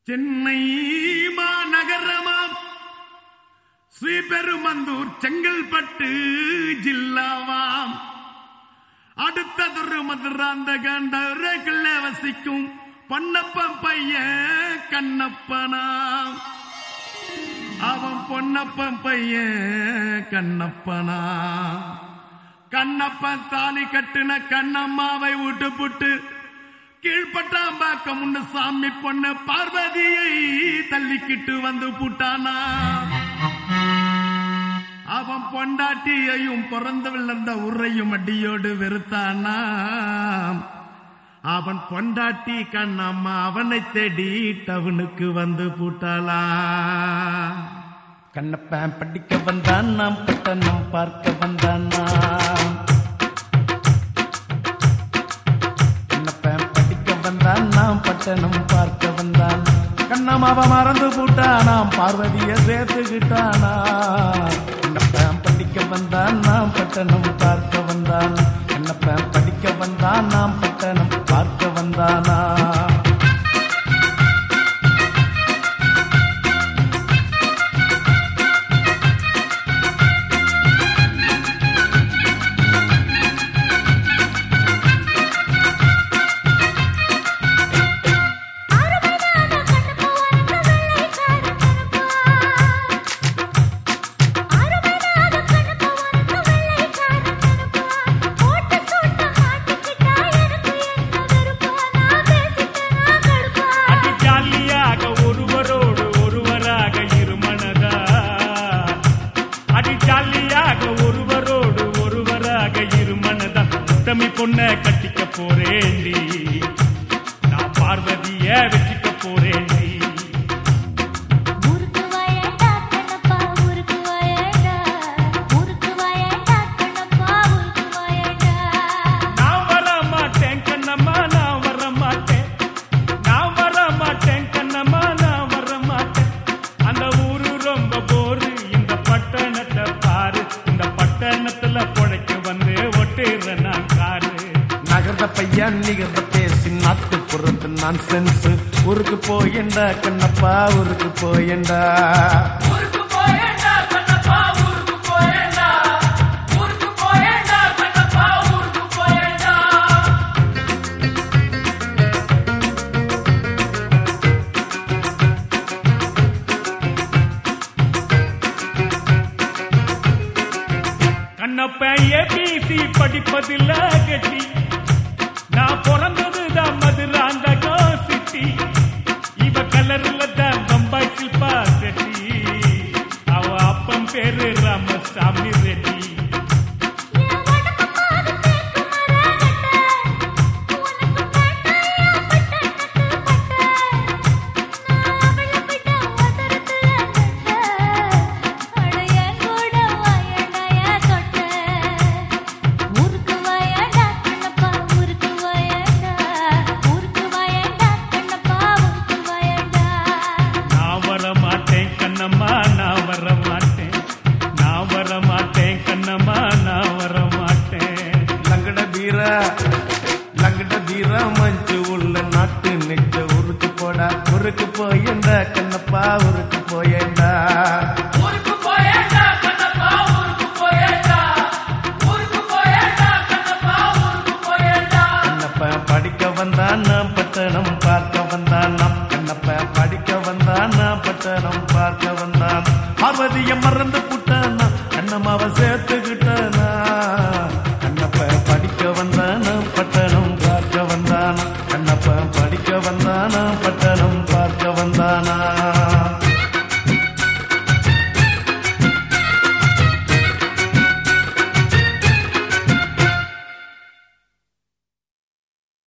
சென்னை மாநகரமாம் ஸ்ரீபெருமந்தூர் செங்கல்பட்டு ஜில்லாவாம் அடுத்ததொரு மதுராந்த கண்டவர்கள வசிக்கும் பொன்னப்பன் பையன் கண்ணப்பனாம் அவன் பொன்னப்பன் பையன் கண்ணப்பனா கண்ணப்பன் தாலி கட்டுன கண்ணம்மாவை விட்டு புட்டு கீழ்பட்டாம்பாக்கம் உண்டு சாமி பொண்ணு பார்வதியை தள்ளிக்கிட்டு வந்து புட்டானா அவன் பொண்டாட்டியையும் பிறந்து விழுந்த உரையும் அடியோடு வெறுத்தானா அவன் பொண்டாட்டி கண்ணம்மா அவனை தேடி டவுனுக்கு வந்து பூட்டாளா கண்ணப்பன் படிக்க வந்தான் நாம் பட்டணம் பார்க்க வந்தான் நாம் கண்ணப்பன் படிக்க வந்தான் நாம் பட்டணம் பார்க்க வந்தான் கண்ணம்மாவ மறந்து போட்டானாம் பார்வதிய சேர்த்துக்கிட்டானா கண்ணப்பன் படிக்க வந்தான் நாம் பட்டணம் பார்க்க வந்தான் கண்ணப்பன் படிக்க வந்தான் நாம் பட்டணம் பார்க்க வந்தானா அதி ஜாலியாக ஒருவரோடு ஒருவராக இருமனதா அதி ஜாலியாக ஒருவரோடு ஒருவராக இருமனதா உத்தமி பொண்ண கட்டிக்க போறேண்டி நான் பார்வதிய வெற்றிக்க போறேண்டி ஊருக்கு வாயேண்டா கண்ணப்பா ஊருக்கு வாயேண்டா ஊருக்கு வாயேண்டா கண்ணப்பா ஊருக்கு வாயேண்டா நான் வர மாட்டேன் கண்ணம்மா நான் வர மாட்டேன் நான் வர மாட்டேன் கண்ணம்மா நான் வர மாட்டேன் அந்த ஊரு ரொம்ப போரு இந்த பட்டணத்தை பாரு இந்த பட்டணத்துல பொழைக்க வந்து ஒட்டுற நான் காரு நகர்ந்த பையன் நிகழ்ந்த பேசி நாட்டுப்புறத்து நான் சென்ஸ் ஊருக்கு போயண்டா கண்ணப்பா ஊருக்கு போயண்டா கண்ணப்பன் ஏபிசி படிப்பதில்ல கட்டி நான் பிறந்தது தான் மதுராந்த சிட்டி இவ கலர்ல தான் பம்பாய் சில்பா செட்டி அவ அப்பன் பேரு ராமசாமி ரெட்டி என் உடம்பு பாது தேக்கு மரகட்ட உனக்கு பேட்டையா பட்டணத்து பட்ட நான் அவள விட ஒசரத்துல நட்ட அடைய கூட வாயண்டாயா தொட்ட ஊருக்கு வாயண்டா கண்ணப்பா ஊருக்கு வாயண்டா ஊருக்கு வாயண்டா கண்ணப்பா ஊருக்கு வாயண்டா நான் வர மாட்டேன் கண்ணம்மா நான் வர மாட்டேன் நான் வர மாட்டேன் கண்ணம்மா நான் வர மாட்டேன் லங்கட வீர லங்கட வீர மஞ்சு உள்ள நாட்டு நெஞ்ச ஊருக்கு போடா ஊருக்கு போயண்டா கண்ணப்பா ஊருக்கு போயண்டா கண்ணப்ப படிக்க வந்தான் நாம் பட்டணம் பார்க்க வந்தான் நாம் கண்ணப்ப படிக்க வந்தான் நாம் பட்டணம் பார்க்க வந்தான் பார்வதிய மறந்து புட்டானா கண்ணம்மாவை சேர்த்துக்கிட்டானா கண்ணப்ப படிக்க வந்தான் நாம் பட்டணம் பார்க்க வந்தான் கண்ணப்ப படிக்க வந்தான் நாம் பட்டணம்